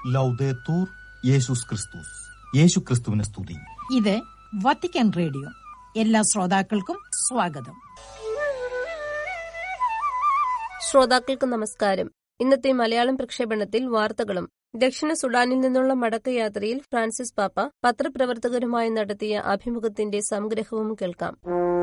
ലൗദേത്തൂർ യേശുസ് ക്രിസ്തുസ് യേശു ക്രിസ്തുവിനെ സ്തുതി ഇത് വത്തിക്കാൻ റേഡിയോ എല്ലാ ശ്രോതാക്കൾക്കും സ്വാഗതം ശ്രോതാക്കൾക്ക് നമസ്കാരം ഇന്നത്തെ മലയാളം പ്രക്ഷേപണത്തിൽ വാർത്തകളും ദക്ഷിണ സുഡാനിൽ നിന്നുള്ള മടക്കയാത്രയിൽ ഫ്രാൻസിസ് പാപ്പ പത്രപ്രവർത്തകരുമായി നടത്തിയ അഭിമുഖത്തിന്റെ സംഗ്രഹവും കേൾക്കാം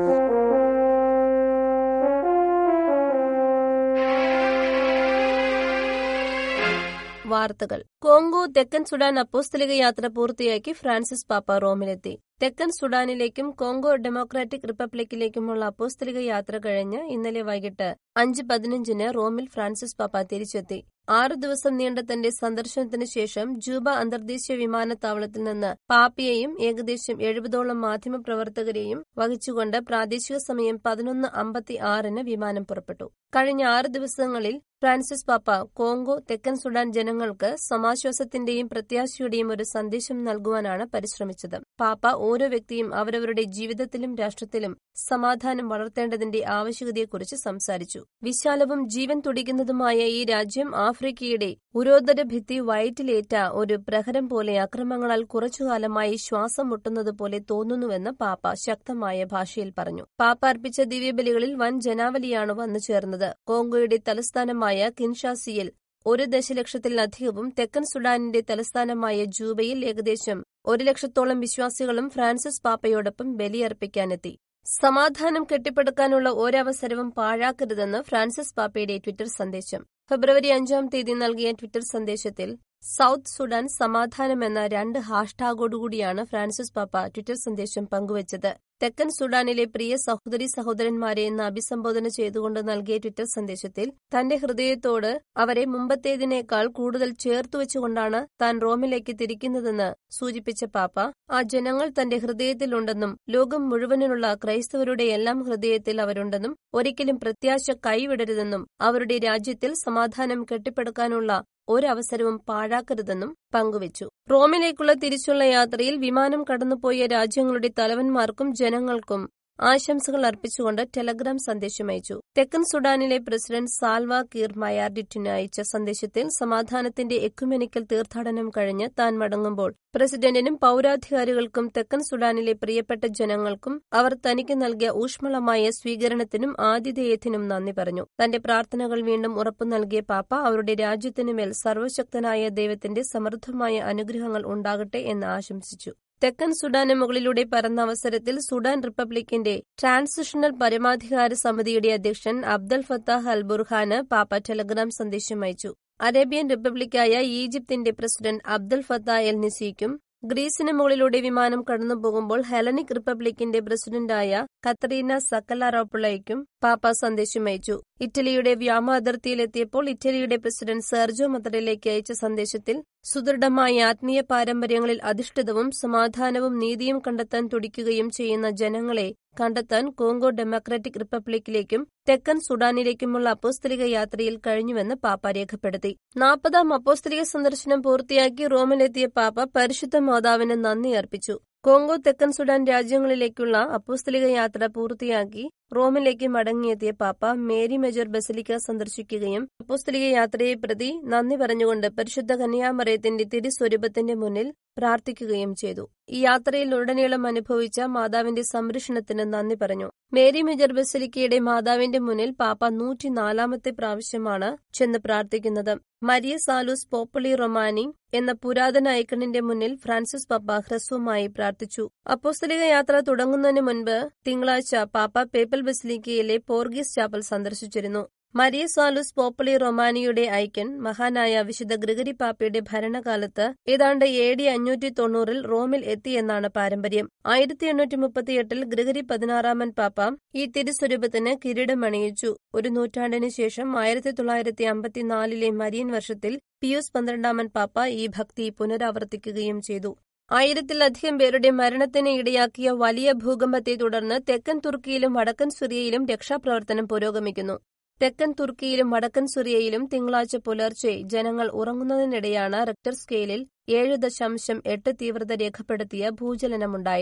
വാർത്തകൾ കോങ്കോ തെക്കൻ സുഡാൻ അപ്പോസ്തലിക യാത്ര പൂർത്തിയാക്കി ഫ്രാൻസിസ് പാപ്പ റോമിലെത്തി തെക്കൻ സുഡാനിലേക്കും കോങ്കോ ഡെമോക്രാറ്റിക് റിപ്പബ്ലിക്കിലേക്കുമുള്ള അപ്പോസ്തലിക യാത്ര കഴിഞ്ഞ് ഇന്നലെ വൈകിട്ട് അഞ്ച് പതിനഞ്ചിന് റോമിൽ ഫ്രാൻസിസ് പാപ്പ തിരിച്ചെത്തി ആറു ദിവസം നീണ്ട തന്റെ സന്ദർശനത്തിന് ശേഷം ജൂബ അന്തർദേശീയ വിമാനത്താവളത്തിൽ നിന്ന് പാപ്പിയെയും ഏകദേശം എഴുപതോളം മാധ്യമപ്രവർത്തകരെയും വഹിച്ചുകൊണ്ട് പ്രാദേശിക സമയം പതിനൊന്ന് അമ്പത്തി ആറിന് വിമാനം പുറപ്പെട്ടു കഴിഞ്ഞ ആറ് ദിവസങ്ങളിൽ ഫ്രാൻസിസ് പാപ്പ കോങ്കോ തെക്കൻ സുഡാൻ ജനങ്ങൾക്ക് സമാശ്വാസത്തിന്റെയും പ്രത്യാശയുടെയും ഒരു സന്ദേശം നൽകുവാനാണ് പരിശ്രമിച്ചത് പാപ്പ ഓരോ വ്യക്തിയും അവരവരുടെ ജീവിതത്തിലും രാഷ്ട്രത്തിലും സമാധാനം വളർത്തേണ്ടതിന്റെ ആവശ്യകതയെക്കുറിച്ച് സംസാരിച്ചു വിശാലവും ജീവൻ തുടിക്കുന്നതുമായ ഈ രാജ്യം ആഫ്രിക്കയുടെ ഉരോദര ഭിത്തി വയറ്റിലേറ്റ ഒരു പ്രഹരം പോലെ അക്രമങ്ങളാൽ കുറച്ചുകാലമായി ശ്വാസം മുട്ടുന്നത് പോലെ തോന്നുന്നുവെന്ന് പാപ്പ ശക്തമായ ഭാഷയിൽ പറഞ്ഞു പാപ്പ അർപ്പിച്ച ദിവ്യബലികളിൽ വൻ ജനാവലിയാണ് വന്നു ചേർന്നത് കോങ്കോയുടെ തലസ്ഥാനമായ കിൻഷാസിയിൽ ഒരു ദശലക്ഷത്തിലധികവും തെക്കൻ സുഡാനിന്റെ തലസ്ഥാനമായ ജൂബയിൽ ഏകദേശം ഒരു ലക്ഷത്തോളം വിശ്വാസികളും ഫ്രാൻസിസ് പാപ്പയോടൊപ്പം ബലിയർപ്പിക്കാനെത്തി സമാധാനം കെട്ടിപ്പടുക്കാനുള്ള ഒരവസരവും പാഴാക്കരുതെന്ന് ഫ്രാൻസിസ് പാപ്പയുടെ ട്വിറ്റർ സന്ദേശം ഫെബ്രുവരി അഞ്ചാം തീയതി നൽകിയ ട്വിറ്റർ സന്ദേശത്തിൽ സൗത്ത് സുഡാൻ സമാധാനം എന്ന രണ്ട് ഹാഷ്ടാഗോടുകൂടിയാണ് ഫ്രാൻസിസ് പാപ്പ ട്വിറ്റർ സന്ദേശം പങ്കുവച്ചത് തെക്കൻ സുഡാനിലെ പ്രിയ സഹോദരി സഹോദരന്മാരെ എന്ന് അഭിസംബോധന ചെയ്തുകൊണ്ട് നൽകിയ ട്വിറ്റർ സന്ദേശത്തിൽ തന്റെ ഹൃദയത്തോട് അവരെ മുമ്പത്തേതിനേക്കാൾ കൂടുതൽ ചേർത്തു വെച്ചുകൊണ്ടാണ് താൻ റോമിലേക്ക് തിരിക്കുന്നതെന്ന് സൂചിപ്പിച്ച പാപ്പ ആ ജനങ്ങൾ തന്റെ ഹൃദയത്തിലുണ്ടെന്നും ലോകം മുഴുവനുള്ള ക്രൈസ്തവരുടെ എല്ലാം ഹൃദയത്തിൽ അവരുണ്ടെന്നും ഒരിക്കലും പ്രത്യാശ കൈവിടരുതെന്നും അവരുടെ രാജ്യത്തിൽ സമാധാനം കെട്ടിപ്പടുക്കാനുള്ള ഒരവസരവും പാഴാക്കരുതെന്നും പങ്കുവച്ചു റോമിലേക്കുള്ള തിരിച്ചുള്ള യാത്രയിൽ വിമാനം കടന്നുപോയ രാജ്യങ്ങളുടെ തലവന്മാർക്കും ജനങ്ങൾക്കും ആശംസകൾ അർപ്പിച്ചുകൊണ്ട് ടെലഗ്രാം സന്ദേശം അയച്ചു തെക്കൻ സുഡാനിലെ പ്രസിഡന്റ് സാൽവ കീർ മയാർഡിറ്റിന് അയച്ച സന്ദേശത്തിൽ സമാധാനത്തിന്റെ എക്കുമെനിക്കൽ തീർത്ഥാടനം കഴിഞ്ഞ് താൻ മടങ്ങുമ്പോൾ പ്രസിഡന്റിനും പൌരാധികാരികൾക്കും തെക്കൻ സുഡാനിലെ പ്രിയപ്പെട്ട ജനങ്ങൾക്കും അവർ തനിക്ക് നൽകിയ ഊഷ്മളമായ സ്വീകരണത്തിനും ആതിഥേയത്തിനും നന്ദി പറഞ്ഞു തന്റെ പ്രാർത്ഥനകൾ വീണ്ടും ഉറപ്പു നൽകിയ പാപ്പ അവരുടെ രാജ്യത്തിനുമേൽ സർവശക്തനായ ദൈവത്തിന്റെ സമൃദ്ധമായ അനുഗ്രഹങ്ങൾ ഉണ്ടാകട്ടെ എന്ന് ആശംസിച്ചു തെക്കൻ സുഡാന് മുകളിലൂടെ പറന്ന അവസരത്തിൽ സുഡാൻ റിപ്പബ്ലിക്കിന്റെ ട്രാൻസിഷണൽ പരമാധികാര സമിതിയുടെ അധ്യക്ഷൻ അബ്ദൽ ഫത്താഹ് അൽ ബുർഹാന് പാപ്പ ടെലഗ്രാം സന്ദേശം അയച്ചു അറേബ്യൻ റിപ്പബ്ലിക്കായ ഈജിപ്തിന്റെ പ്രസിഡന്റ് അബ്ദുൽ ഫത്താ എൽ നിസിക്കും ഗ്രീസിന് മുകളിലൂടെ വിമാനം കടന്നുപോകുമ്പോൾ ഹെലനിക് റിപ്പബ്ലിക്കിന്റെ പ്രസിഡന്റായ കത്രീന സക്കലാറോപ്പിളയ്ക്കും പാപ്പ സന്ദേശം അയച്ചു ഇറ്റലിയുടെ വ്യോമ അതിർത്തിയിലെത്തിയപ്പോൾ ഇറ്റലിയുടെ പ്രസിഡന്റ് സെർജോ മത്തറിലേക്ക് അയച്ച സന്ദേശത്തിൽ സുദൃഢമായ ആത്മീയ പാരമ്പര്യങ്ങളിൽ അധിഷ്ഠിതവും സമാധാനവും നീതിയും കണ്ടെത്താൻ തുടിക്കുകയും ചെയ്യുന്ന ജനങ്ങളെ കണ്ടെത്താൻ കോങ്കോ ഡെമോക്രാറ്റിക് റിപ്പബ്ലിക്കിലേക്കും തെക്കൻ സുഡാനിലേക്കുമുള്ള അപ്പോസ്തലിക യാത്രയിൽ കഴിഞ്ഞുവെന്ന് പാപ്പ രേഖപ്പെടുത്തി നാൽപ്പതാം അപ്പോസ്തലിക സന്ദർശനം പൂർത്തിയാക്കി റോമിലെത്തിയ പാപ്പ പരിശുദ്ധ മാതാവിന് നന്ദി അർപ്പിച്ചു കോങ്കോ തെക്കൻ സുഡാൻ രാജ്യങ്ങളിലേക്കുള്ള അപ്പോസ്തലിക യാത്ര പൂർത്തിയാക്കി റോമിലേക്ക് മടങ്ങിയെത്തിയ പാപ്പ മേരി മേജർ ബസലിക്ക സന്ദർശിക്കുകയും അപ്പോസ്തലിക യാത്രയെ പ്രതി നന്ദി പറഞ്ഞുകൊണ്ട് പരിശുദ്ധ കന്യാമറയത്തിന്റെ തിരുസ്വരൂപത്തിന്റെ മുന്നിൽ പ്രാർത്ഥിക്കുകയും ചെയ്തു ഈ യാത്രയിൽ ഉടനീളം അനുഭവിച്ച മാതാവിന്റെ സംരക്ഷണത്തിന് നന്ദി പറഞ്ഞു മേരി മേജർ ബസലിക്കയുടെ മാതാവിന്റെ മുന്നിൽ പാപ്പ നൂറ്റിനാലാമത്തെ പ്രാവശ്യമാണ് ചെന്ന് പ്രാർത്ഥിക്കുന്നത് മരിയ സാലൂസ് പോപ്പുളി റൊമാനി എന്ന പുരാതന ഐക്കണിന്റെ മുന്നിൽ ഫ്രാൻസിസ് പാപ്പ ഹ്രസ്വമായി പ്രാർത്ഥിച്ചു അപ്പോസ്തലിക യാത്ര തുടങ്ങുന്നതിന് മുൻപ് തിങ്കളാഴ്ച പാപ്പ പേപ്പൽ ബസിലിക്കയിലെ പോർഗീസ് ചാപ്പൽ സന്ദർശിച്ചിരുന്നു മരിയ സാലൂസ് പോപ്പുളി റൊമാനിയുടെ ഐക്കൺ മഹാനായ വിശുദ്ധ ഗ്രിഗരി പാപ്പയുടെ ഭരണകാലത്ത് ഏതാണ്ട് എ ഡി അഞ്ഞൂറ്റി തൊണ്ണൂറിൽ റോമിൽ എത്തിയെന്നാണ് പാരമ്പര്യം ആയിരത്തി എണ്ണൂറ്റി മുപ്പത്തിയെട്ടിൽ ഗ്രിഗരി പതിനാറാമൻ പാപ്പ ഈ തിരുസ്വരൂപത്തിന് കിരീടമണിയിച്ചു ഒരു നൂറ്റാണ്ടിനു ശേഷം ആയിരത്തി തൊള്ളായിരത്തി അമ്പത്തിനാലിലെ മരിയൻ വർഷത്തിൽ പിയൂസ് പന്ത്രണ്ടാമൻ പാപ്പ ഈ ഭക്തി പുനരാവർത്തിക്കുകയും ചെയ്തു ആയിരത്തിലധികം പേരുടെ മരണത്തിന് ഇടയാക്കിയ വലിയ ഭൂകമ്പത്തെ തുടർന്ന് തെക്കൻ തുർക്കിയിലും വടക്കൻ സിറിയയിലും രക്ഷാപ്രവർത്തനം പുരോഗമിക്കുന്നു തെക്കൻ തുർക്കിയിലും വടക്കൻ സിറിയയിലും തിങ്കളാഴ്ച പുലർച്ചെ ജനങ്ങൾ ഉറങ്ങുന്നതിനിടെയാണ് റിക്ടർ സ്കെയിലിൽ ഏഴ് ദശാംശം എട്ട് തീവ്രത രേഖപ്പെടുത്തിയ ഭൂചലനമുണ്ടായത്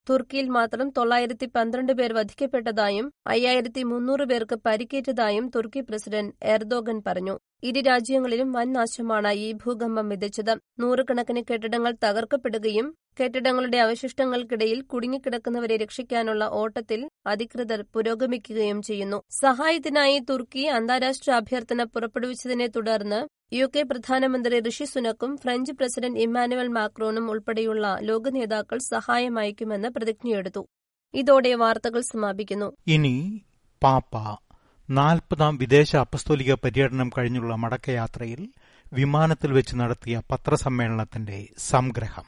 തുർക്കിയിൽ മാത്രം തൊള്ളായിരത്തി പന്ത്രണ്ട് പേർ വധിക്കപ്പെട്ടതായും അയ്യായിരത്തി മുന്നൂറ് പേർക്ക് പരിക്കേറ്റതായും തുർക്കി പ്രസിഡന്റ് എർദോഗൻ പറഞ്ഞു ഇരു രാജ്യങ്ങളിലും വൻ നാശമാണ് ഈ ഭൂകമ്പം വിതച്ചത് നൂറുകണക്കിന് കെട്ടിടങ്ങൾ തകർക്കപ്പെടുകയും കെട്ടിടങ്ങളുടെ അവശിഷ്ടങ്ങൾക്കിടയിൽ കുടുങ്ങിക്കിടക്കുന്നവരെ രക്ഷിക്കാനുള്ള ഓട്ടത്തിൽ അധികൃതർ പുരോഗമിക്കുകയും ചെയ്യുന്നു സഹായത്തിനായി തുർക്കി അന്താരാഷ്ട്ര അഭ്യർത്ഥന പുറപ്പെടുവിച്ചതിനെ തുടർന്ന് യു കെ പ്രധാനമന്ത്രി ഋഷി സുനക്കും ഫ്രഞ്ച് പ്രസിഡന്റ് ഇമ്മാനുവൽ മാക്രോണും ഉൾപ്പെടെയുള്ള ലോക നേതാക്കൾ സഹായം അയക്കുമെന്ന് പ്രതിജ്ഞയെടുത്തു ഇതോടെ വാർത്തകൾ സമാപിക്കുന്നു ഇനി പാപ്പ നാൽപ്പതാം വിദേശ അപ്പസ്തോലിക പര്യടനം കഴിഞ്ഞുള്ള മടക്കയാത്രയിൽ വിമാനത്തിൽ വെച്ച് നടത്തിയ പത്രസമ്മേളനത്തിന്റെ സംഗ്രഹം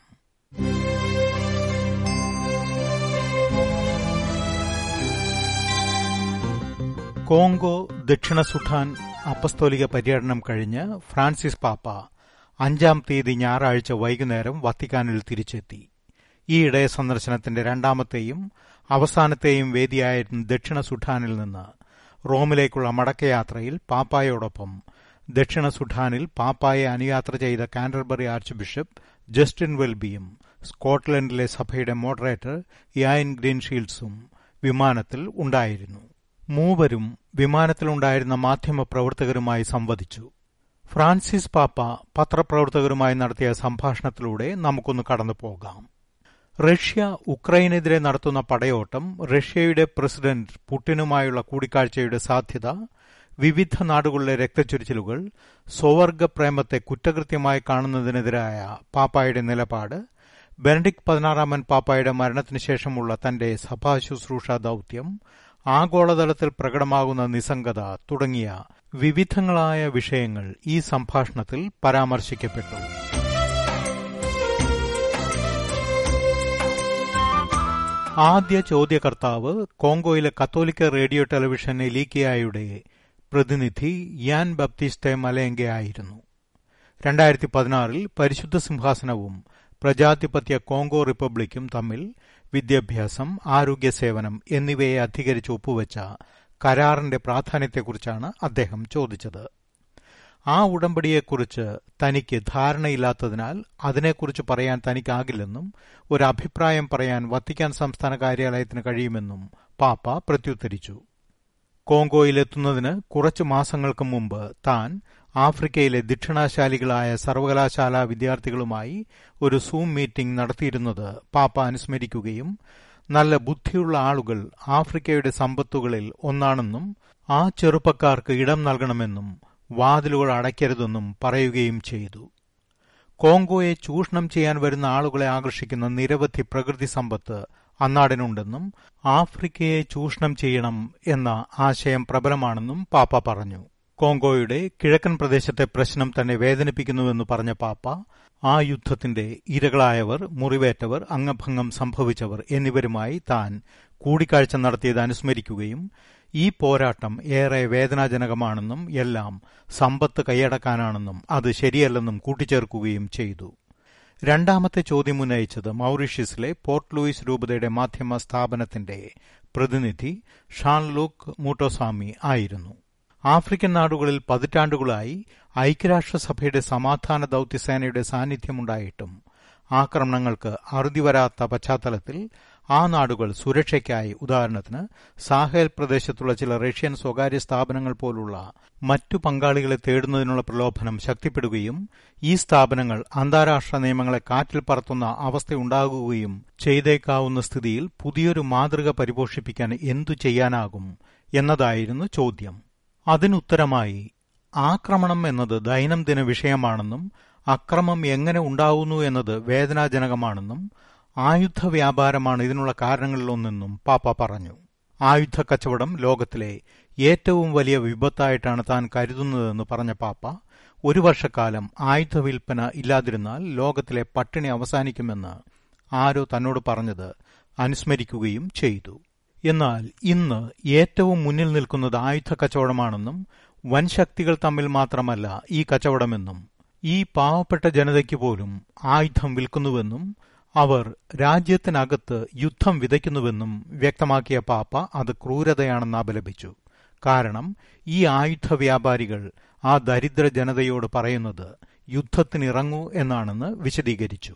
കോങ്കോ ദക്ഷിണ സുഡാൻ അപ്പസ്തോലിക പര്യടനം കഴിഞ്ഞ് ഫ്രാൻസിസ് പാപ്പ അഞ്ചാം തീയതി ഞായറാഴ്ച വൈകുന്നേരം വത്തിക്കാനിൽ തിരിച്ചെത്തി ഈയിടെ സന്ദർശനത്തിന്റെ രണ്ടാമത്തെയും അവസാനത്തെയും വേദിയായിരുന്ന ദക്ഷിണ സുഡാനിൽ നിന്ന് റോമിലേക്കുള്ള മടക്കയാത്രയിൽ പാപ്പായോടൊപ്പം ദക്ഷിണ സുഡാനിൽ പാപ്പായെ അനുയാത്ര ചെയ്ത കാൻഡർബറി ആർച്ച് ബിഷപ്പ് ജസ്റ്റിൻ വെൽബിയും സ്കോട്ട്ലൻഡിലെ സഭയുടെ മോഡറേറ്റർ യാൻ ഗ്രീൻഷീൽഡ്സും വിമാനത്തിൽ ഉണ്ടായിരുന്നു മൂവരും വിമാനത്തിലുണ്ടായിരുന്ന മാധ്യമപ്രവർത്തകരുമായി സംവദിച്ചു ഫ്രാൻസിസ് പാപ്പ പത്രപ്രവർത്തകരുമായി നടത്തിയ സംഭാഷണത്തിലൂടെ നമുക്കൊന്ന് കടന്നു പോകാം റഷ്യ ഉക്രൈനെതിരെ നടത്തുന്ന പടയോട്ടം റഷ്യയുടെ പ്രസിഡന്റ് പുടിനുമായുള്ള കൂടിക്കാഴ്ചയുടെ സാധ്യത വിവിധ നാടുകളിലെ രക്തച്ചൊരിച്ചിലുകൾ സ്വവർഗ പ്രേമത്തെ കുറ്റകൃത്യമായി കാണുന്നതിനെതിരായ പാപ്പായുടെ നിലപാട് ബെനഡിക് പതിനാറാമൻ പാപ്പായുടെ മരണത്തിന് ശേഷമുള്ള തന്റെ സഭാശുശ്രൂഷ ദൌത്യം ആഗോളതലത്തിൽ പ്രകടമാകുന്ന നിസ്സംഗത തുടങ്ങിയ വിവിധങ്ങളായ വിഷയങ്ങൾ ഈ സംഭാഷണത്തിൽ പരാമർശിക്കപ്പെട്ടു ആദ്യ ചോദ്യകർത്താവ് കോങ്കോയിലെ കത്തോലിക്ക റേഡിയോ ടെലിവിഷൻ എലീക്കിയായുടെ പ്രതിനിധി യാൻ ബപ്തിസ്തെ മലയങ്കെ ആയിരുന്നു രണ്ടായിരത്തി പതിനാറിൽ പരിശുദ്ധ സിംഹാസനവും പ്രജാധിപത്യ കോങ്കോ റിപ്പബ്ലിക്കും തമ്മിൽ വിദ്യാഭ്യാസം ആരോഗ്യ സേവനം എന്നിവയെ അധികരിച്ച് ഒപ്പുവെച്ച കരാറിന്റെ പ്രാധാന്യത്തെക്കുറിച്ചാണ് അദ്ദേഹം ചോദിച്ചത് ആ ഉടമ്പടിയെക്കുറിച്ച് തനിക്ക് ധാരണയില്ലാത്തതിനാൽ അതിനെക്കുറിച്ച് പറയാൻ തനിക്കാകില്ലെന്നും ഒരു അഭിപ്രായം പറയാൻ വത്തിക്കാൻ സംസ്ഥാന കാര്യാലയത്തിന് കഴിയുമെന്നും പാപ്പ പ്രത്യുത്തരിച്ചു കോങ്കോയിലെത്തുന്നതിന് കുറച്ചു മാസങ്ങൾക്ക് മുമ്പ് താൻ ആഫ്രിക്കയിലെ ദക്ഷിണാശാലികളായ സർവകലാശാല വിദ്യാർത്ഥികളുമായി ഒരു സൂം മീറ്റിംഗ് നടത്തിയിരുന്നത് പാപ്പ അനുസ്മരിക്കുകയും നല്ല ബുദ്ധിയുള്ള ആളുകൾ ആഫ്രിക്കയുടെ സമ്പത്തുകളിൽ ഒന്നാണെന്നും ആ ചെറുപ്പക്കാർക്ക് ഇടം നൽകണമെന്നും വാതിലുകൾ അടയ്ക്കരുതെന്നും പറയുകയും ചെയ്തു കോങ്കോയെ ചൂഷണം ചെയ്യാൻ വരുന്ന ആളുകളെ ആകർഷിക്കുന്ന നിരവധി പ്രകൃതി സമ്പത്ത് അന്നാടിനുണ്ടെന്നും ആഫ്രിക്കയെ ചൂഷണം ചെയ്യണം എന്ന ആശയം പ്രബലമാണെന്നും പാപ്പ പറഞ്ഞു കോങ്കോയുടെ കിഴക്കൻ പ്രദേശത്തെ പ്രശ്നം തന്നെ വേദനിപ്പിക്കുന്നുവെന്ന് പറഞ്ഞ പാപ്പ ആ യുദ്ധത്തിന്റെ ഇരകളായവർ മുറിവേറ്റവർ അംഗഭംഗം സംഭവിച്ചവർ എന്നിവരുമായി താൻ കൂടിക്കാഴ്ച നടത്തിയത് അനുസ്മരിക്കുകയും ഈ പോരാട്ടം ഏറെ വേദനാജനകമാണെന്നും എല്ലാം സമ്പത്ത് കൈയടക്കാനാണെന്നും അത് ശരിയല്ലെന്നും കൂട്ടിച്ചേർക്കുകയും ചെയ്തു രണ്ടാമത്തെ ചോദ്യം ഉന്നയിച്ചത് മൌറീഷ്യസിലെ പോർട്ട് ലൂയിസ് രൂപതയുടെ മാധ്യമ സ്ഥാപനത്തിന്റെ പ്രതിനിധി ഷാൻ ലൂക്ക് മൂട്ടോസാമി ആയിരുന്നു ആഫ്രിക്കൻ നാടുകളിൽ പതിറ്റാണ്ടുകളായി ഐക്യരാഷ്ട്രസഭയുടെ സമാധാന ദൌത്യസേനയുടെ സാന്നിധ്യമുണ്ടായിട്ടും ആക്രമണങ്ങൾക്ക് അറുതി വരാത്ത പശ്ചാത്തലത്തിൽ ആ നാടുകൾ സുരക്ഷയ്ക്കായി ഉദാഹരണത്തിന് സാഹേൽ പ്രദേശത്തുള്ള ചില റഷ്യൻ സ്വകാര്യ സ്ഥാപനങ്ങൾ പോലുള്ള മറ്റു പങ്കാളികളെ തേടുന്നതിനുള്ള പ്രലോഭനം ശക്തിപ്പെടുകയും ഈ സ്ഥാപനങ്ങൾ അന്താരാഷ്ട്ര നിയമങ്ങളെ കാറ്റിൽ പറത്തുന്ന അവസ്ഥയുണ്ടാകുകയും ചെയ്തേക്കാവുന്ന സ്ഥിതിയിൽ പുതിയൊരു മാതൃക പരിപോഷിപ്പിക്കാൻ എന്തു ചെയ്യാനാകും എന്നതായിരുന്നു ചോദ്യം അതിനുത്തരമായി ആക്രമണം എന്നത് ദൈനംദിന വിഷയമാണെന്നും അക്രമം എങ്ങനെ ഉണ്ടാവുന്നു എന്നത് വേദനാജനകമാണെന്നും ആയുധ വ്യാപാരമാണ് ഇതിനുള്ള കാരണങ്ങളിലൊന്നെന്നും പാപ്പ പറഞ്ഞു ആയുധ കച്ചവടം ലോകത്തിലെ ഏറ്റവും വലിയ വിപത്തായിട്ടാണ് താൻ കരുതുന്നതെന്ന് പറഞ്ഞ പാപ്പ ഒരു വർഷക്കാലം ആയുധ വിൽപ്പന ഇല്ലാതിരുന്നാൽ ലോകത്തിലെ പട്ടിണി അവസാനിക്കുമെന്ന് ആരോ തന്നോട് പറഞ്ഞത് അനുസ്മരിക്കുകയും ചെയ്തു എന്നാൽ ഇന്ന് ഏറ്റവും മുന്നിൽ നിൽക്കുന്നത് ആയുധ കച്ചവടമാണെന്നും വൻശക്തികൾ തമ്മിൽ മാത്രമല്ല ഈ കച്ചവടമെന്നും ഈ പാവപ്പെട്ട ജനതയ്ക്ക് പോലും ആയുധം വിൽക്കുന്നുവെന്നും അവർ രാജ്യത്തിനകത്ത് യുദ്ധം വിതയ്ക്കുന്നുവെന്നും വ്യക്തമാക്കിയ പാപ്പ അത് ക്രൂരതയാണെന്ന് അപലപിച്ചു കാരണം ഈ ആയുധ വ്യാപാരികൾ ആ ദരിദ്ര ജനതയോട് പറയുന്നത് യുദ്ധത്തിനിറങ്ങൂ എന്നാണെന്ന് വിശദീകരിച്ചു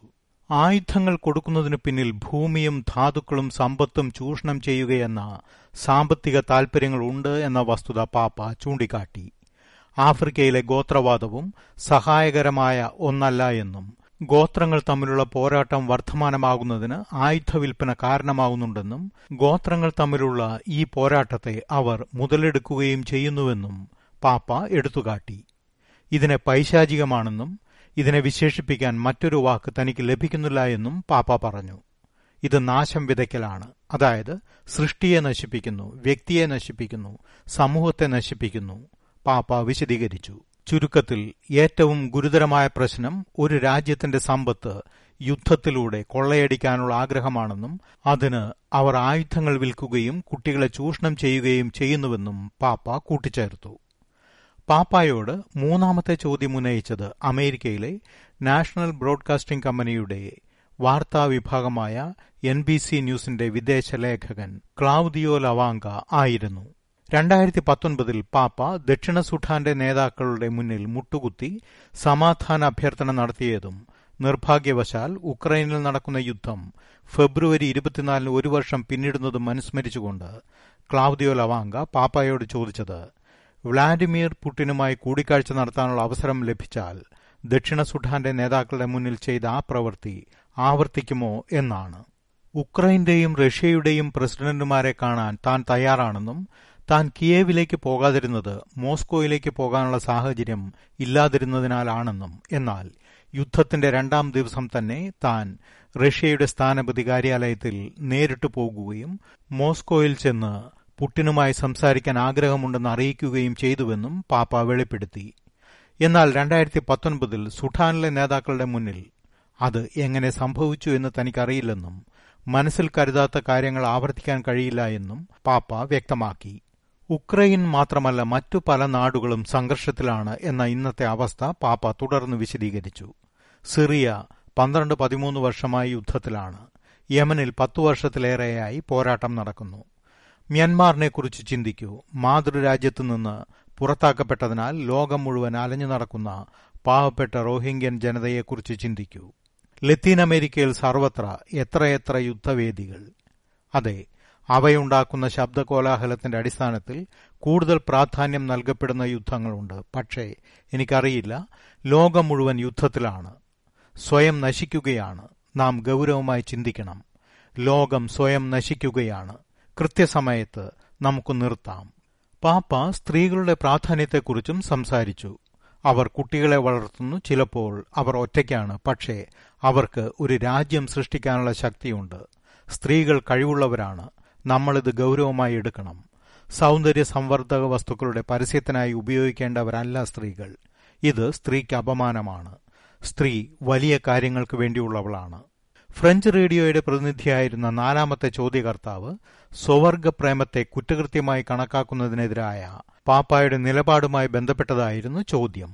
ആയുധങ്ങൾ കൊടുക്കുന്നതിനു പിന്നിൽ ഭൂമിയും ധാതുക്കളും സമ്പത്തും ചൂഷണം ചെയ്യുകയെന്ന സാമ്പത്തിക താൽപര്യങ്ങളുണ്ട് എന്ന വസ്തുത പാപ്പ ചൂണ്ടിക്കാട്ടി ആഫ്രിക്കയിലെ ഗോത്രവാദവും സഹായകരമായ ഒന്നല്ല എന്നും ഗോത്രങ്ങൾ തമ്മിലുള്ള പോരാട്ടം വർദ്ധമാനമാകുന്നതിന് ആയുധ വിൽപ്പന കാരണമാകുന്നുണ്ടെന്നും ഗോത്രങ്ങൾ തമ്മിലുള്ള ഈ പോരാട്ടത്തെ അവർ മുതലെടുക്കുകയും ചെയ്യുന്നുവെന്നും പാപ്പ എടുത്തുകാട്ടി ഇതിനെ പൈശാചികമാണെന്നും ഇതിനെ വിശേഷിപ്പിക്കാൻ മറ്റൊരു വാക്ക് തനിക്ക് ലഭിക്കുന്നില്ല എന്നും പാപ്പ പറഞ്ഞു ഇത് നാശം വിതയ്ക്കലാണ് അതായത് സൃഷ്ടിയെ നശിപ്പിക്കുന്നു വ്യക്തിയെ നശിപ്പിക്കുന്നു സമൂഹത്തെ നശിപ്പിക്കുന്നു പാപ്പ വിശദീകരിച്ചു ചുരുക്കത്തിൽ ഏറ്റവും ഗുരുതരമായ പ്രശ്നം ഒരു രാജ്യത്തിന്റെ സമ്പത്ത് യുദ്ധത്തിലൂടെ കൊള്ളയടിക്കാനുള്ള ആഗ്രഹമാണെന്നും അതിന് അവർ ആയുധങ്ങൾ വിൽക്കുകയും കുട്ടികളെ ചൂഷണം ചെയ്യുകയും ചെയ്യുന്നുവെന്നും പാപ്പ കൂട്ടിച്ചേർത്തു പാപ്പായോട് മൂന്നാമത്തെ ചോദ്യം ഉന്നയിച്ചത് അമേരിക്കയിലെ നാഷണൽ ബ്രോഡ്കാസ്റ്റിംഗ് കമ്പനിയുടെ വാർത്താ വിഭാഗമായ എൻ ബി സി ന്യൂസിന്റെ വിദേശ ലേഖകൻ ക്ലാവുദിയോ ലവാങ്ക ആയിരുന്നു രണ്ടായിരത്തി പത്തൊൻപതിൽ പാപ്പ ദക്ഷിണ സുഡാന്റെ നേതാക്കളുടെ മുന്നിൽ മുട്ടുകുത്തി സമാധാന അഭ്യർത്ഥന നടത്തിയതും നിർഭാഗ്യവശാൽ ഉക്രൈനിൽ നടക്കുന്ന യുദ്ധം ഫെബ്രുവരി ഇരുപത്തിനാലിന് ഒരു വർഷം പിന്നിടുന്നതും അനുസ്മരിച്ചുകൊണ്ട് ക്ലാവുദിയോ ലവാങ്ക പാപ്പായോട് ചോദിച്ചത് വ്ളാഡിമിർ പുടിനുമായി കൂടിക്കാഴ്ച നടത്താനുള്ള അവസരം ലഭിച്ചാൽ ദക്ഷിണ സുഡാന്റെ നേതാക്കളുടെ മുന്നിൽ ചെയ്ത ആ പ്രവൃത്തി ആവർത്തിക്കുമോ എന്നാണ് ഉക്രൈന്റെയും റഷ്യയുടെയും പ്രസിഡന്റുമാരെ കാണാൻ താൻ തയ്യാറാണെന്നും താൻ കിയേവിലേക്ക് പോകാതിരുന്നത് മോസ്കോയിലേക്ക് പോകാനുള്ള സാഹചര്യം ഇല്ലാതിരുന്നതിനാലാണെന്നും എന്നാൽ യുദ്ധത്തിന്റെ രണ്ടാം ദിവസം തന്നെ താൻ റഷ്യയുടെ സ്ഥാനപതി കാര്യാലയത്തിൽ നേരിട്ട് പോകുകയും മോസ്കോയിൽ ചെന്ന് പുട്ടിനുമായി സംസാരിക്കാൻ ആഗ്രഹമുണ്ടെന്ന് അറിയിക്കുകയും ചെയ്തുവെന്നും പാപ്പ വെളിപ്പെടുത്തി എന്നാൽ രണ്ടായിരത്തി പത്തൊൻപതിൽ സുഡാനിലെ നേതാക്കളുടെ മുന്നിൽ അത് എങ്ങനെ സംഭവിച്ചു എന്ന് തനിക്കറിയില്ലെന്നും മനസ്സിൽ കരുതാത്ത കാര്യങ്ങൾ ആവർത്തിക്കാൻ കഴിയില്ല എന്നും പാപ്പ വ്യക്തമാക്കി ഉക്രൈൻ മാത്രമല്ല മറ്റു പല നാടുകളും സംഘർഷത്തിലാണ് എന്ന ഇന്നത്തെ അവസ്ഥ പാപ്പ തുടർന്ന് വിശദീകരിച്ചു സിറിയ പന്ത്രണ്ട് പതിമൂന്ന് വർഷമായി യുദ്ധത്തിലാണ് യമനിൽ പത്തു വർഷത്തിലേറെയായി പോരാട്ടം നടക്കുന്നു മ്യാൻമാറിനെക്കുറിച്ച് ചിന്തിക്കൂ മാതൃരാജ്യത്തു നിന്ന് പുറത്താക്കപ്പെട്ടതിനാൽ ലോകം മുഴുവൻ അലഞ്ഞു നടക്കുന്ന പാവപ്പെട്ട റോഹിംഗ്യൻ ജനതയെക്കുറിച്ച് ചിന്തിക്കൂ ലത്തീൻ അമേരിക്കയിൽ സർവത്ര എത്രയെത്ര യുദ്ധവേദികൾ അതെ അവയുണ്ടാക്കുന്ന ശബ്ദകോലാഹലത്തിന്റെ അടിസ്ഥാനത്തിൽ കൂടുതൽ പ്രാധാന്യം നൽകപ്പെടുന്ന യുദ്ധങ്ങളുണ്ട് പക്ഷേ എനിക്കറിയില്ല ലോകം മുഴുവൻ യുദ്ധത്തിലാണ് സ്വയം നശിക്കുകയാണ് നാം ഗൗരവമായി ചിന്തിക്കണം ലോകം സ്വയം നശിക്കുകയാണ് കൃത്യസമയത്ത് നമുക്ക് നിർത്താം പാപ്പ സ്ത്രീകളുടെ പ്രാധാന്യത്തെക്കുറിച്ചും സംസാരിച്ചു അവർ കുട്ടികളെ വളർത്തുന്നു ചിലപ്പോൾ അവർ ഒറ്റയ്ക്കാണ് പക്ഷേ അവർക്ക് ഒരു രാജ്യം സൃഷ്ടിക്കാനുള്ള ശക്തിയുണ്ട് സ്ത്രീകൾ കഴിവുള്ളവരാണ് നമ്മളിത് ഗൗരവമായി എടുക്കണം സൗന്ദര്യ സംവർദ്ധക വസ്തുക്കളുടെ പരസ്യത്തിനായി ഉപയോഗിക്കേണ്ടവരല്ല സ്ത്രീകൾ ഇത് സ്ത്രീക്ക് അപമാനമാണ് സ്ത്രീ വലിയ കാര്യങ്ങൾക്ക് വേണ്ടിയുള്ളവളാണ് ഫ്രഞ്ച് റേഡിയോയുടെ പ്രതിനിധിയായിരുന്ന നാലാമത്തെ ചോദ്യകർത്താവ് സ്വവർഗ പ്രേമത്തെ കുറ്റകൃത്യമായി കണക്കാക്കുന്നതിനെതിരായ പാപ്പായുടെ നിലപാടുമായി ബന്ധപ്പെട്ടതായിരുന്നു ചോദ്യം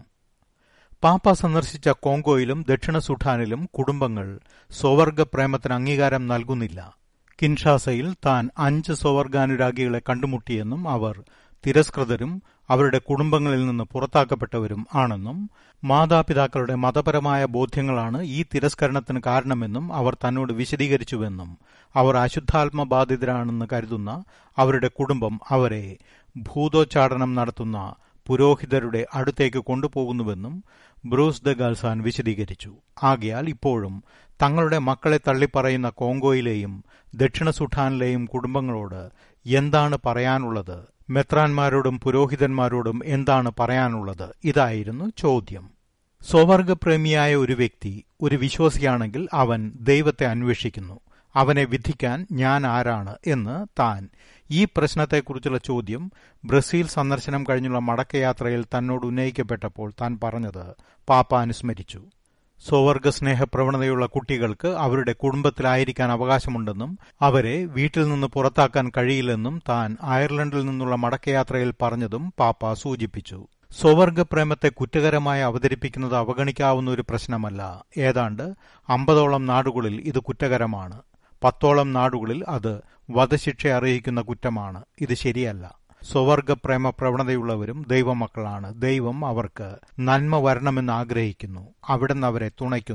പാപ്പ സന്ദർശിച്ച കോങ്കോയിലും ദക്ഷിണ സുഡാനിലും കുടുംബങ്ങൾ സ്വവർഗ പ്രേമത്തിന് അംഗീകാരം നൽകുന്നില്ല കിൻഷാസയിൽ താൻ അഞ്ച് സ്വവർഗാനുരാഗികളെ കണ്ടുമുട്ടിയെന്നും അവർ തിരസ്കൃതരും അവരുടെ കുടുംബങ്ങളിൽ നിന്ന് പുറത്താക്കപ്പെട്ടവരും ആണെന്നും മാതാപിതാക്കളുടെ മതപരമായ ബോധ്യങ്ങളാണ് ഈ തിരസ്കരണത്തിന് കാരണമെന്നും അവർ തന്നോട് വിശദീകരിച്ചുവെന്നും അവർ അശുദ്ധാത്മബാധിതരാണെന്ന് കരുതുന്ന അവരുടെ കുടുംബം അവരെ ഭൂതോച്ചാടനം നടത്തുന്ന പുരോഹിതരുടെ അടുത്തേക്ക് കൊണ്ടുപോകുന്നുവെന്നും ബ്രൂസ് ദ ഗാൽസാൻ വിശദീകരിച്ചു ആകയാൽ ഇപ്പോഴും തങ്ങളുടെ മക്കളെ തള്ളിപ്പറയുന്ന കോങ്കോയിലെയും ദക്ഷിണ സുഡാനിലെയും കുടുംബങ്ങളോട് എന്താണ് പറയാനുള്ളത് മെത്രാന്മാരോടും പുരോഹിതന്മാരോടും എന്താണ് പറയാനുള്ളത് ഇതായിരുന്നു ചോദ്യം സ്വവർഗപ്രേമിയായ ഒരു വ്യക്തി ഒരു വിശ്വാസിയാണെങ്കിൽ അവൻ ദൈവത്തെ അന്വേഷിക്കുന്നു അവനെ വിധിക്കാൻ ഞാൻ ആരാണ് എന്ന് താൻ ഈ പ്രശ്നത്തെക്കുറിച്ചുള്ള ചോദ്യം ബ്രസീൽ സന്ദർശനം കഴിഞ്ഞുള്ള മടക്കയാത്രയിൽ തന്നോട് ഉന്നയിക്കപ്പെട്ടപ്പോൾ താൻ പറഞ്ഞത് പാപ്പ അനുസ്മരിച്ചു സ്വവർഗ സ്നേഹപ്രവണതയുള്ള കുട്ടികൾക്ക് അവരുടെ കുടുംബത്തിലായിരിക്കാൻ അവകാശമുണ്ടെന്നും അവരെ വീട്ടിൽ നിന്ന് പുറത്താക്കാൻ കഴിയില്ലെന്നും താൻ അയർലൻഡിൽ നിന്നുള്ള മടക്കയാത്രയിൽ പറഞ്ഞതും പാപ്പ സൂചിപ്പിച്ചു സ്വവർഗ പ്രേമത്തെ കുറ്റകരമായി അവതരിപ്പിക്കുന്നത് അവഗണിക്കാവുന്ന ഒരു പ്രശ്നമല്ല ഏതാണ്ട് അമ്പതോളം നാടുകളിൽ ഇത് കുറ്റകരമാണ് പത്തോളം നാടുകളിൽ അത് വധശിക്ഷ അറിയിക്കുന്ന കുറ്റമാണ് ഇത് ശരിയല്ല സ്വവർഗ പ്രേമ പ്രവണതയുള്ളവരും ദൈവമക്കളാണ് ദൈവം അവർക്ക് നന്മ വരണമെന്ന് ആഗ്രഹിക്കുന്നു അവിടുന്ന് അവരെ തുണയ്ക്കുന്നു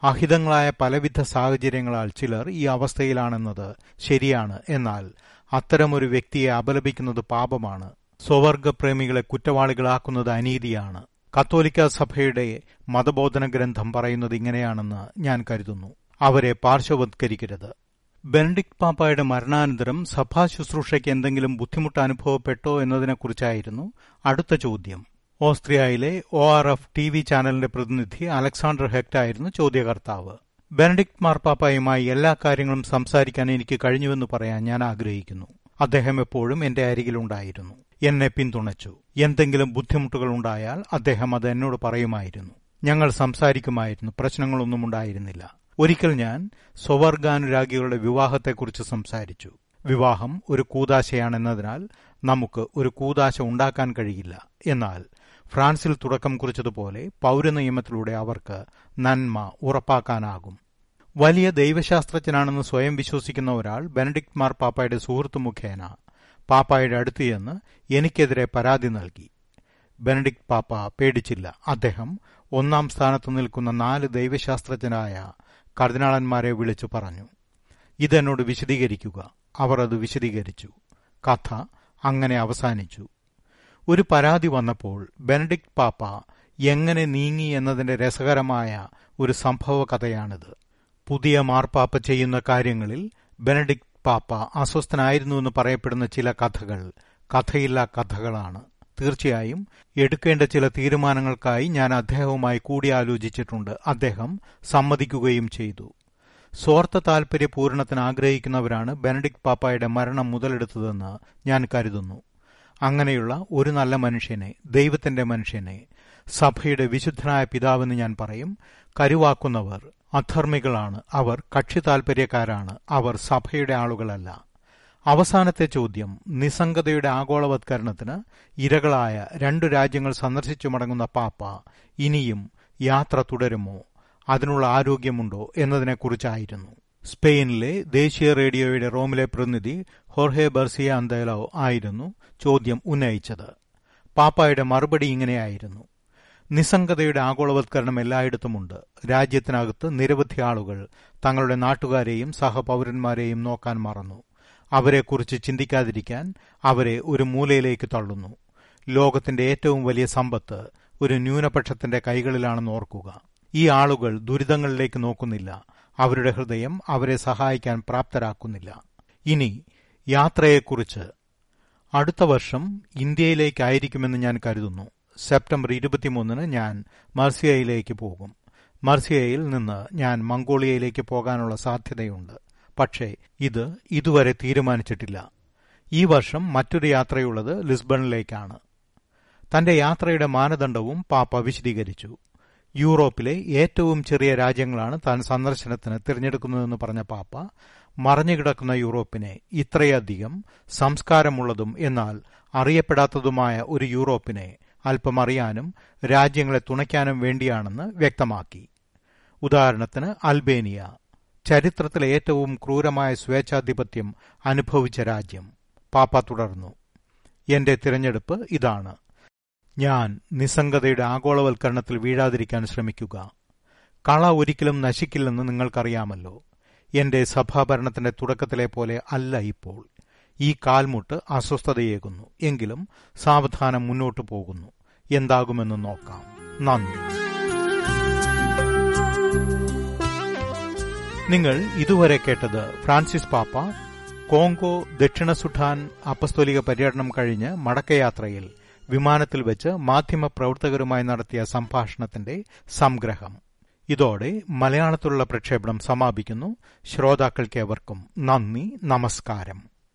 അഹിതങ്ങളായ പലവിധ സാഹചര്യങ്ങളാൽ ചിലർ ഈ അവസ്ഥയിലാണെന്നത് ശരിയാണ് എന്നാൽ അത്തരമൊരു വ്യക്തിയെ അപലപിക്കുന്നത് പാപമാണ് സ്വവർഗപ്രേമികളെ കുറ്റവാളികളാക്കുന്നത് അനീതിയാണ് കത്തോലിക്ക സഭയുടെ മതബോധന ഗ്രന്ഥം പറയുന്നത് ഇങ്ങനെയാണെന്ന് ഞാൻ കരുതുന്നു അവരെ പാർശ്വവത്കരിക്കരുത് ബെനഡിക്ട് പാപ്പായുടെ മരണാനന്തരം സഭാ ശുശ്രൂഷയ്ക്ക് എന്തെങ്കിലും ബുദ്ധിമുട്ട് അനുഭവപ്പെട്ടോ എന്നതിനെക്കുറിച്ചായിരുന്നു അടുത്ത ചോദ്യം ഓസ്ട്രിയയിലെ O R F T V ചാനലിന്റെ പ്രതിനിധി അലക്സാണ്ടർ ഹെക്ട് ആയിരുന്നു ചോദ്യകർത്താവ് ബെനഡിക്ട് മാർപ്പാപ്പയുമായി എല്ലാ കാര്യങ്ങളും സംസാരിക്കാൻ എനിക്ക് കഴിഞ്ഞുവെന്ന് പറയാൻ ഞാൻ ആഗ്രഹിക്കുന്നു അദ്ദേഹം എപ്പോഴും എന്റെ അരികിലുണ്ടായിരുന്നു എന്നെ പിന്തുണച്ചു എന്തെങ്കിലും ബുദ്ധിമുട്ടുകൾ ഉണ്ടായാൽ അദ്ദേഹം അത് എന്നോട് പറയുമായിരുന്നു ഞങ്ങൾ സംസാരിക്കുമായിരുന്നു പ്രശ്നങ്ങളൊന്നും ഉണ്ടായിരുന്നില്ല ഒരിക്കൽ ഞാൻ സ്വവർഗാനുരാഗികളുടെ വിവാഹത്തെക്കുറിച്ച് സംസാരിച്ചു വിവാഹം ഒരു കൂതാശയാണെന്നതിനാൽ നമുക്ക് ഒരു കൂതാശ ഉണ്ടാക്കാൻ കഴിയില്ല എന്നാൽ ഫ്രാൻസിൽ തുടക്കം കുറിച്ചതുപോലെ പൗരനിയമത്തിലൂടെ അവർക്ക് നന്മ ഉറപ്പാക്കാനാകും വലിയ ദൈവശാസ്ത്രജ്ഞനാണെന്ന് സ്വയം വിശ്വസിക്കുന്ന ഒരാൾ ബെനഡിക്ട് മാർ പാപ്പായുടെ സുഹൃത്തു മുഖേന പാപ്പായുടെ അടുത്ത് ചെന്ന് എനിക്കെതിരെ പരാതി നൽകി ബെനഡിക്ട് പാപ്പ പേടിച്ചില്ല അദ്ദേഹം ഒന്നാം സ്ഥാനത്ത് നിൽക്കുന്ന നാല് ദൈവശാസ്ത്രജ്ഞരായ കർദിനാളന്മാരെ വിളിച്ചു പറഞ്ഞു ഇതെന്നോട് വിശദീകരിക്കുക അവർ അത് വിശദീകരിച്ചു കഥ അങ്ങനെ അവസാനിച്ചു ഒരു പരാതി വന്നപ്പോൾ ബെനഡിക്ട് പാപ്പ എങ്ങനെ നീങ്ങി എന്നതിന്റെ രസകരമായ ഒരു സംഭവ കഥയാണിത് പുതിയ മാർപ്പാപ്പ ചെയ്യുന്ന കാര്യങ്ങളിൽ ബെനഡിക്ട് പാപ്പ അസ്വസ്ഥനായിരുന്നുവെന്ന് പറയപ്പെടുന്ന ചില കഥകൾ കഥയില്ലാ കഥകളാണ് തീർച്ചയായും എടുക്കേണ്ട ചില തീരുമാനങ്ങൾക്കായി ഞാൻ അദ്ദേഹവുമായി കൂടിയാലോചിച്ചിട്ടുണ്ട് അദ്ദേഹം സമ്മതിക്കുകയും ചെയ്തു സ്വാർത്ഥ താൽപര്യ പൂരണത്തിന് ആഗ്രഹിക്കുന്നവരാണ് ബെനഡിക്ട് പാപ്പായുടെ മരണം മുതലെടുത്തതെന്ന് ഞാൻ കരുതുന്നു അങ്ങനെയുള്ള ഒരു നല്ല മനുഷ്യനെ ദൈവത്തിന്റെ മനുഷ്യനെ സഭയുടെ വിശുദ്ധനായ പിതാവെന്ന് ഞാൻ പറയും കരുവാക്കുന്നവർ അധർമ്മികളാണ് അവർ കക്ഷി താൽപര്യക്കാരാണ് അവർ സഭയുടെ ആളുകളല്ല അവസാനത്തെ ചോദ്യം നിസ്സംഗതയുടെ ആഗോളവത്കരണത്തിന് ഇരകളായ രണ്ടു രാജ്യങ്ങൾ സന്ദർശിച്ചു മടങ്ങുന്ന പാപ്പ ഇനിയും യാത്ര തുടരുമോ അതിനുള്ള ആരോഗ്യമുണ്ടോ എന്നതിനെക്കുറിച്ചായിരുന്നു സ്പെയിനിലെ ദേശീയ റേഡിയോയുടെ റോമിലെ പ്രതിനിധി ഹോർഹെ ബർസിയ അന്തേലോ ആയിരുന്നു ചോദ്യം ഉന്നയിച്ചത് പാപ്പായുടെ മറുപടി ഇങ്ങനെയായിരുന്നു നിസ്സംഗതയുടെ ആഗോളവത്കരണം എല്ലായിടത്തുമുണ്ട് രാജ്യത്തിനകത്ത് നിരവധി ആളുകൾ തങ്ങളുടെ നാട്ടുകാരെയും സഹപൗരന്മാരെയും നോക്കാൻ മറന്നു അവരെക്കുറിച്ച് ചിന്തിക്കാതിരിക്കാൻ അവരെ ഒരു മൂലയിലേക്ക് തള്ളുന്നു ലോകത്തിന്റെ ഏറ്റവും വലിയ സമ്പത്ത് ഒരു ന്യൂനപക്ഷത്തിന്റെ കൈകളിലാണെന്ന് ഓർക്കുക ഈ ആളുകൾ ദുരിതങ്ങളിലേക്ക് നോക്കുന്നില്ല അവരുടെ ഹൃദയം അവരെ സഹായിക്കാൻ പ്രാപ്തരാക്കുന്നില്ല ഇനി യാത്രയെക്കുറിച്ച് അടുത്ത വർഷം ഇന്ത്യയിലേക്കായിരിക്കുമെന്ന് ഞാൻ കരുതുന്നു സെപ്റ്റംബർ ഇരുപത്തിമൂന്നിന് ഞാൻ മർസിയയിലേക്ക് പോകും മർസിയയിൽ നിന്ന് ഞാൻ മംഗോളിയയിലേക്ക് പോകാനുള്ള സാധ്യതയുണ്ട് പക്ഷേ ഇത് ഇതുവരെ തീരുമാനിച്ചിട്ടില്ല ഈ വർഷം മറ്റൊരു യാത്രയുള്ളത് ലിസ്ബണിലേക്കാണ് തന്റെ യാത്രയുടെ മാനദണ്ഡവും പാപ്പ വിശദീകരിച്ചു യൂറോപ്പിലെ ഏറ്റവും ചെറിയ രാജ്യങ്ങളാണ് താൻ സന്ദർശനത്തിന് തിരഞ്ഞെടുക്കുന്നതെന്ന് പറഞ്ഞ പാപ്പ മറഞ്ഞുകിടക്കുന്ന യൂറോപ്പിനെ ഇത്രയധികം സംസ്കാരമുള്ളതും എന്നാൽ അറിയപ്പെടാത്തതുമായ ഒരു യൂറോപ്പിനെ അല്പം അറിയാനും രാജ്യങ്ങളെ തുണയ്ക്കാനും വേണ്ടിയാണെന്ന് വ്യക്തമാക്കി ഉദാഹരണത്തിന് അൽബേനിയ ചരിത്രത്തിലെ ഏറ്റവും ക്രൂരമായ സ്വേച്ഛാധിപത്യം അനുഭവിച്ച രാജ്യം പാപ്പ തുടർന്നു എന്റെ തിരഞ്ഞെടുപ്പ് ഇതാണ് ഞാൻ നിസ്സംഗതയുടെ ആഗോളവൽക്കരണത്തിൽ വീഴാതിരിക്കാൻ ശ്രമിക്കുക കള ഒരിക്കലും നശിക്കില്ലെന്ന് നിങ്ങൾക്കറിയാമല്ലോ എന്റെ സഭാഭരണത്തിന്റെ തുടക്കത്തിലെ പോലെ അല്ല ഇപ്പോൾ ഈ കാൽമുട്ട് അസ്വസ്ഥതയേകുന്നു എങ്കിലും സാവധാനം മുന്നോട്ടു പോകുന്നു എന്താകുമെന്ന് നോക്കാം നന്ദി നിങ്ങൾ ഇതുവരെ കേട്ടത് ഫ്രാൻസിസ് പാപ്പ കോങ്കോ ദക്ഷിണ സുഡാൻ അപ്പസ്തോലിക പര്യടനം കഴിഞ്ഞ് മടക്കയാത്രയിൽ വിമാനത്തിൽ വെച്ച് മാധ്യമപ്രവർത്തകരുമായി നടത്തിയ സംഭാഷണത്തിന്റെ സംഗ്രഹം ഇതോടെ മലയാളത്തിലുള്ള പ്രക്ഷേപണം സമാപിക്കുന്നു ശ്രോതാക്കൾക്കേവർക്കും നന്ദി നമസ്കാരം